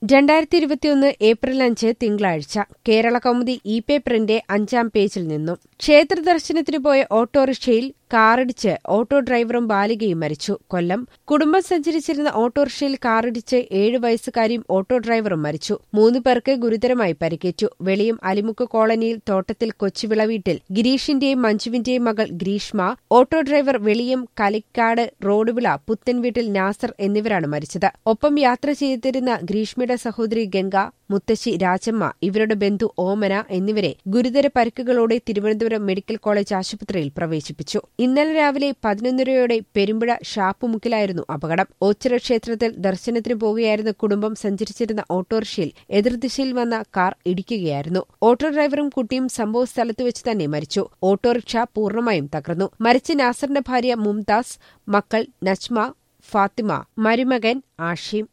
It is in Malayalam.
രണ്ടായിരത്തി ഇരുപത്തിയൊന്ന് ഏപ്രിൽ അഞ്ച് തിങ്കളാഴ്ച കേരള കൗമുദി ഇ പേപ്പറിന്റെ അഞ്ചാം പേജിൽ നിന്നും ക്ഷേത്ര ദർശനത്തിന് പോയ ഓട്ടോറിക്ഷയിൽ കാറിടിച്ച് ഓട്ടോ ഡ്രൈവറും ബാലികയും മരിച്ചു കൊല്ലം കുടുംബം സഞ്ചരിച്ചിരുന്ന ഓട്ടോറിക്ഷയിൽ കാറിടിച്ച് ഏഴ് വയസ്സുകാരിയും ഓട്ടോ ഡ്രൈവറും മരിച്ചു മൂന്ന് പേർക്ക് ഗുരുതരമായി പരിക്കേറ്റു വെളിയം അലിമുക്ക് കോളനിയിൽ തോട്ടത്തിൽ കൊച്ചുവിള വീട്ടിൽ ഗിരീഷിന്റെയും മഞ്ജുവിന്റെയും മകൾ ഗ്രീഷ്മ ഓട്ടോ ഡ്രൈവർ വെളിയം കലിക്കാട് റോഡുവിള പുത്തൻ വീട്ടിൽ നാസർ എന്നിവരാണ് മരിച്ചത് ഒപ്പം യാത്ര ചെയ്തിരുന്ന ഗ്രീഷ്മയുടെ സഹോദരി ഗംഗ മുത്തശ്ശി രാജമ്മ ഇവരുടെ ബന്ധു ഓമന എന്നിവരെ ഗുരുതര പരിക്കുകളോടെ തിരുവനന്തപുരം മെഡിക്കൽ കോളേജ് ആശുപത്രിയിൽ പ്രവേശിപ്പിച്ചു ഇന്നലെ രാവിലെ പതിനൊന്നരയോടെ പെരുമ്പുഴ ഷാപ്പുമുക്കിലായിരുന്നു അപകടം ഓച്ചിറ ക്ഷേത്രത്തിൽ ദർശനത്തിന് പോകുകയായിരുന്ന കുടുംബം സഞ്ചരിച്ചിരുന്ന ഓട്ടോറിക്ഷയിൽ എതിർദിശയിൽ വന്ന കാർ ഇടിക്കുകയായിരുന്നു ഓട്ടോ ഡ്രൈവറും കുട്ടിയും സംഭവ സ്ഥലത്ത് വെച്ച് തന്നെ മരിച്ചു ഓട്ടോറിക്ഷ പൂർണ്ണമായും തകർന്നു മരിച്ച നാസറിന്റെ ഭാര്യ മുംതാസ് മക്കൾ നജ്മ ഫാത്തിമ മരുമകൻ ആഷിം